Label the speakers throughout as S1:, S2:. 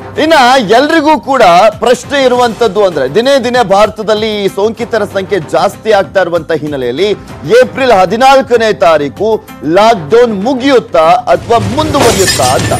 S1: ಇನ್ನ ಎಲ್ರಿಗೂ ಕೂಡ ಪ್ರಶ್ನೆ ಇರುವಂತದ್ದು ಅಂದ್ರೆ ದಿನೇ ದಿನೇ ಭಾರತದಲ್ಲಿ ಈ ಸೋಂಕಿತರ ಸಂಖ್ಯೆ ಜಾಸ್ತಿ ಆಗ್ತಾ ಇರುವಂತ ಹಿನ್ನೆಲೆಯಲ್ಲಿ ಏಪ್ರಿಲ್ ಹದಿನಾಲ್ಕನೇ ತಾರೀಕು ಲಾಕ್ ಡೌನ್ ಮುಗಿಯುತ್ತಾ ಅಥವಾ ಮುಂದುವರಿಯುತ್ತಾ ಅಂತ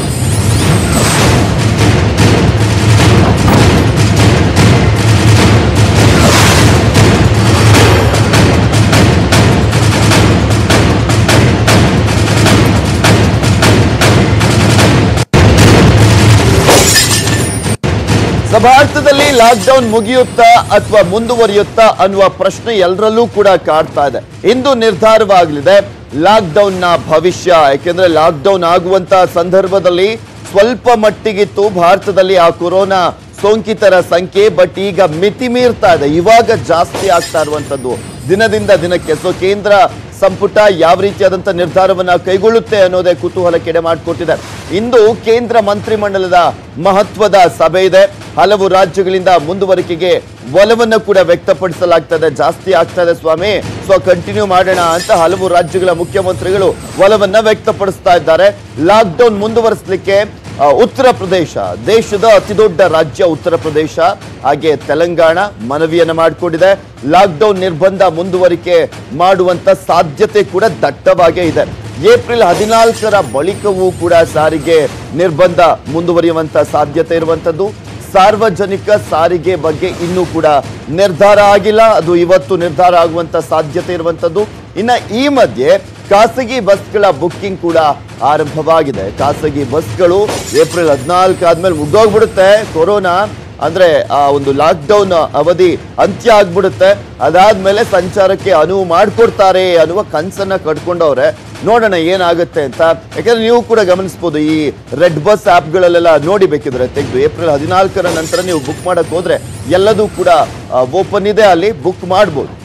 S1: ಸೊ ಭಾರತದಲ್ಲಿ ಲಾಕ್ಡೌನ್ ಮುಗಿಯುತ್ತಾ ಅಥವಾ ಮುಂದುವರಿಯುತ್ತಾ ಅನ್ನುವ ಪ್ರಶ್ನೆ ಎಲ್ಲರಲ್ಲೂ ಕೂಡ ಕಾಡ್ತಾ ಇದೆ ಇಂದು ನಿರ್ಧಾರವಾಗಲಿದೆ ಲಾಕ್ಡೌನ್ ನ ಭವಿಷ್ಯ ಯಾಕೆಂದ್ರೆ ಲಾಕ್ಡೌನ್ ಆಗುವಂತ ಸಂದರ್ಭದಲ್ಲಿ ಸ್ವಲ್ಪ ಮಟ್ಟಿಗಿತ್ತು ಭಾರತದಲ್ಲಿ ಆ ಕೊರೋನಾ ಸೋಂಕಿತರ ಸಂಖ್ಯೆ ಬಟ್ ಈಗ ಮಿತಿ ಮೀರ್ತಾ ಇದೆ ಇವಾಗ ಜಾಸ್ತಿ ಆಗ್ತಾ ಇರುವಂತದ್ದು ದಿನದಿಂದ ದಿನಕ್ಕೆ ಸೊ ಕೇಂದ್ರ ಸಂಪುಟ ಯಾವ ರೀತಿಯಾದಂಥ ನಿರ್ಧಾರವನ್ನ ಕೈಗೊಳ್ಳುತ್ತೆ ಅನ್ನೋದೇ ಕುತೂಹಲಕ್ಕೆಡೆ ಮಾಡಿಕೊಟ್ಟಿದೆ ಇಂದು ಕೇಂದ್ರ ಮಂತ್ರಿಮಂಡಲದ ಮಹತ್ವದ ಸಭೆ ಇದೆ ಹಲವು ರಾಜ್ಯಗಳಿಂದ ಮುಂದುವರಿಕೆಗೆ ಒಲವನ್ನು ಕೂಡ ವ್ಯಕ್ತಪಡಿಸಲಾಗ್ತದೆ ಜಾಸ್ತಿ ಆಗ್ತದೆ ಸ್ವಾಮಿ ಸೊ ಕಂಟಿನ್ಯೂ ಮಾಡೋಣ ಅಂತ ಹಲವು ರಾಜ್ಯಗಳ ಮುಖ್ಯಮಂತ್ರಿಗಳು ಒಲವನ್ನ ವ್ಯಕ್ತಪಡಿಸ್ತಾ ಇದ್ದಾರೆ ಲಾಕ್ಡೌನ್ ಮುಂದುವರಿಸಲಿಕ್ಕೆ ಆ, ಉತ್ತರ ಪ್ರದೇಶ ದೇಶದ ಅತಿದೊಡ್ಡ ರಾಜ್ಯ ಉತ್ತರ ಪ್ರದೇಶ ಹಾಗೆ ತೆಲಂಗಾಣ ಮನವಿಯನ್ನ ಮಾಡಿಕೊಂಡಿದೆ ಲಾಕ್ಡೌನ್ ನಿರ್ಬಂಧ ಮುಂದುವರಿಕೆ ಮಾಡುವಂತ ಸಾಧ್ಯತೆ ಕೂಡ ದಟ್ಟವಾಗೇ ಇದೆ ಏಪ್ರಿಲ್ ಹದಿನಾಲ್ಕರ ಬಳಿಕವೂ ಕೂಡ ಸಾರಿಗೆ ನಿರ್ಬಂಧ ಮುಂದುವರಿಯುವಂತ ಸಾಧ್ಯತೆ ಇರುವಂತದ್ದು ಸಾರ್ವಜನಿಕ ಸಾರಿಗೆ ಬಗ್ಗೆ ಇನ್ನೂ ಕೂಡ ನಿರ್ಧಾರ ಆಗಿಲ್ಲ ಅದು ಇವತ್ತು ನಿರ್ಧಾರ ಆಗುವಂತ ಸಾಧ್ಯತೆ ಇರುವಂತದ್ದು ಇನ್ನ ಈ ಮಧ್ಯೆ ಖಾಸಗಿ ಬಸ್ಗಳ ಬುಕ್ಕಿಂಗ್ ಕೂಡ ಆರಂಭವಾಗಿದೆ ಖಾಸಗಿ ಬಸ್ಗಳು ಏಪ್ರಿಲ್ ಹದಿನಾಲ್ಕು ಆದ್ಮೇಲೆ ಮುಗ್ದೋಗ್ಬಿಡುತ್ತೆ ಕೊರೋನಾ ಅಂದ್ರೆ ಆ ಒಂದು ಲಾಕ್ಡೌನ್ ಅವಧಿ ಅಂತ್ಯ ಆಗ್ಬಿಡುತ್ತೆ ಅದಾದ್ಮೇಲೆ ಸಂಚಾರಕ್ಕೆ ಅನುವು ಮಾಡಿಕೊಡ್ತಾರೆ ಅನ್ನುವ ಕನ್ಸನ್ನ ಕಟ್ಕೊಂಡವ್ರೆ ನೋಡೋಣ ಏನಾಗುತ್ತೆ ಅಂತ ಯಾಕಂದ್ರೆ ನೀವು ಕೂಡ ಗಮನಿಸ್ಬೋದು ಈ ರೆಡ್ ಬಸ್ ಆ್ಯಪ್ಗಳಲ್ಲೆಲ್ಲ ನೋಡಿ ಬೇಕಿದ್ರೆ ತೆಗೆದು ಏಪ್ರಿಲ್ ಹದಿನಾಲ್ಕರ ನಂತರ ನೀವು ಬುಕ್ ಮಾಡಕ್ ಹೋದ್ರೆ ಎಲ್ಲದೂ ಕೂಡ ಓಪನ್ ಇದೆ ಅಲ್ಲಿ ಬುಕ್ ಮಾಡ್ಬೋದು